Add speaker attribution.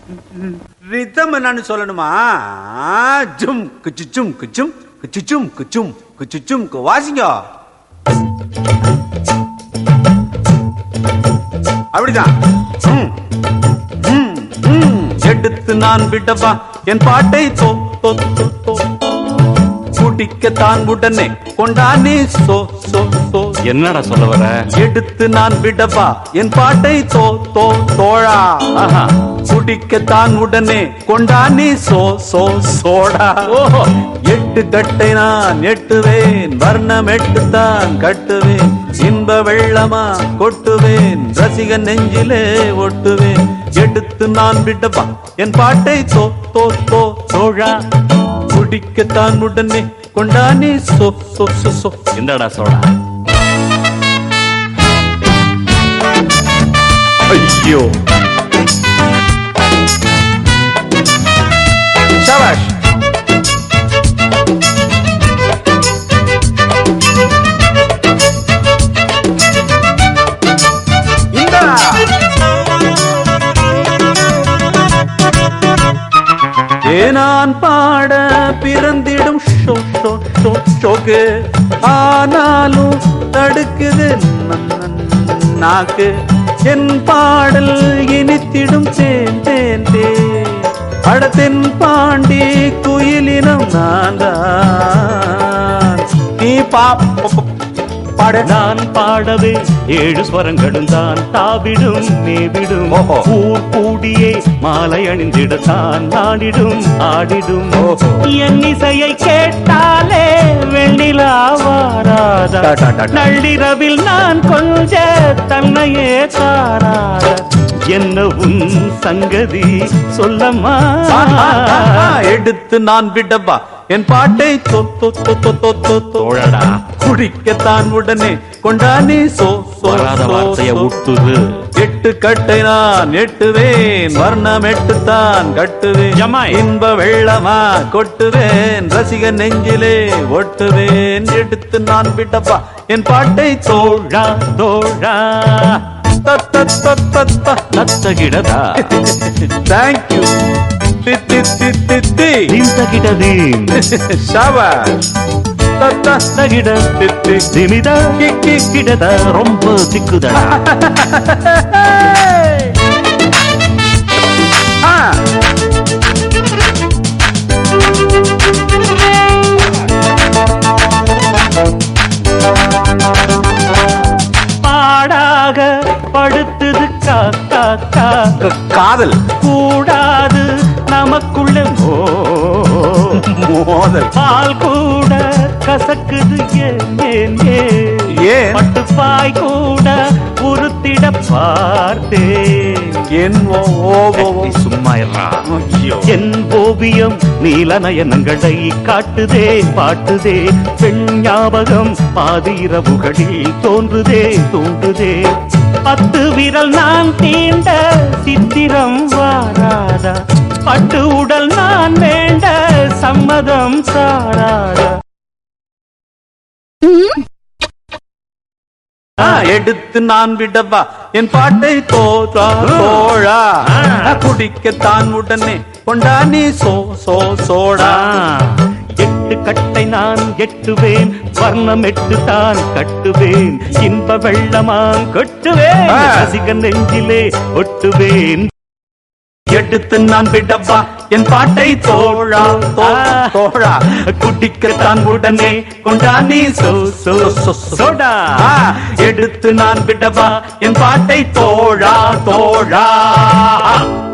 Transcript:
Speaker 1: Rhythm என்னன்னு சொல்லணுமா ஜும் குச்சுச்சும் குச்சும் குச்சுச்சும் குச்சும் குச்சுச்சும் கு- வாசிங்க அப்படிதான் ம், ம், ம். எடுத்து நான் விடவா என் பாட்டை தோ தோ தோ தோ குடிக்கத்தான் உடனே கொண்டானே சோ சோ சோ
Speaker 2: என்னடா சொல்ல வர
Speaker 1: எடுத்து நான் விடவா என் பாட்டை தோ தோ தோழா
Speaker 2: ஆஹா
Speaker 1: குடிக்கத்தான் உடனே கொண்டானே சோ சோ சோடா
Speaker 2: ஓஹோ
Speaker 1: எட்டு கட்டை நான் எட்டுவேன் வர்ணம் எட்டுத்தான் கட்டுவேன் இன்ப வெள்ளமா கொட்டுவேன் ரசிகன் நெஞ்சிலே ஒட்டுவேன் எடுத்து நான் விடவா என் பாட்டை தோ தோ தோ தோழா குடிக்கத்தான் உடனே கொண்டானே சோ சோ சோ சோ
Speaker 2: என்னடா சோடா
Speaker 1: ஐயோ சபாஷ் இந்தா ஏனான் பாட பிறந்திடும் ஷோ ஷோ ஷோ ஷோக்கு ஆனாலும் தடுக்குது நன் நன் நாக்கு என் பாடல் இனித்திடும் தேன் தேன் தேன் அடத்தென் பாண்டி குயிலினம் நான் தான் நீ பா ப- ப- பாட
Speaker 2: நான் பாடவே ஏழு ஸ்வரங்களும் தான் தாவிடும் மேவிடும்
Speaker 1: ஓஹோ.
Speaker 2: ஊர் கூடியே மாலை அணிந்திடத்தான் நாடிடும் ஆடிடும்
Speaker 1: ஓஹோ.
Speaker 2: என் இசையை கேட்டாலே வெண்ணிலா வாராதா
Speaker 1: டா, டா, டா, டா.
Speaker 2: நள்ளிரவில் நான் கொஞ்ச தன்னையே தாராத என்ன உன் சங்கதி சொல்லம்மா
Speaker 1: எடுத்து நான் விடவா என் பாட்டை தொ தொ தொ தொ தொ தொ தொ
Speaker 2: தோழடா
Speaker 1: குடிக்கத்தான் உடனே கொண்டானே சோ சோ
Speaker 2: வராத
Speaker 1: சோ,
Speaker 2: வார்த்தைய
Speaker 1: சோ.
Speaker 2: விட்டுது
Speaker 1: எட்டு கட்டை நான் எட்டுவேன் வர்ணம் எட்டுத்தான் கட்டுவேன்
Speaker 2: ஜமாய்.
Speaker 1: இன்ப வெள்ளமா கொட்டுவேன் ரசிக நெஞ்சிலே ஒட்டுவேன் எடுத்து நான் விடவா என் பாட்டை தோழ்
Speaker 2: தோழா தோழா நத்தகிடதா
Speaker 1: தேங்க்யூ தி தி தி தி தி
Speaker 2: நின்றகிடதீன்
Speaker 1: ஷாபாஷ் தத்தா
Speaker 2: தகிட
Speaker 1: தி தி
Speaker 2: திமிதா கிக்கி கிடதா ரொம்ப திக்குதா
Speaker 1: ஆ
Speaker 2: பாடாக படுத்துது காக்கா கா
Speaker 1: காதல்
Speaker 2: கூடாது நமக்குள்ள மோ
Speaker 1: மோதல்
Speaker 2: பால் கூட கசக்குது ஏன் ஏன் ஏன்
Speaker 1: ஏன்
Speaker 2: பட்டுப்பாய் கூட உருத்திட பார்த்தேன்
Speaker 1: என் ஓ ஓ ஓ ஓ.
Speaker 2: சும்மா இருறா
Speaker 1: ஐயோ.
Speaker 2: என் ஓவியம் நீல நயனங்களை காட்டுதே பாட்டுதே பெண் ஞாபகம் பாதிரவுகளில் தோன்றுதே தோன்றுதே பத்து விரல் நான் தீண்ட சித்திரம் வாராதா பட்டு உடல் நான் வேண்ட சம்மதம் சாராதா
Speaker 1: ஆ, எடுத்து நான் விடவா என் பாட்டை தோற்றா தோழா
Speaker 2: ஆ.
Speaker 1: குடிக்கத்தான் உடனே கொண்டானே சோ சோ சோடா
Speaker 2: எட்டு கட்டை நான் எட்டுவேன் வர்ணம் எட்டு தான் கட்டுவேன் இன்ப வெள்ளமான் கொட்டுவேன்
Speaker 1: ஆ.
Speaker 2: ரசிகன் நெஞ்சிலே ஒட்டுவேன்
Speaker 1: எடுத்து நான் விடவா என் பாட்டை தோழா தோ-
Speaker 2: ஆ.
Speaker 1: தோழா குடிக்கத்தான் உடனே கொண்டானே சோ சோ சோ
Speaker 2: சோடா.
Speaker 1: ஆ, எடுத்து நான் விடவா என் பாட்டை தோழா தோழா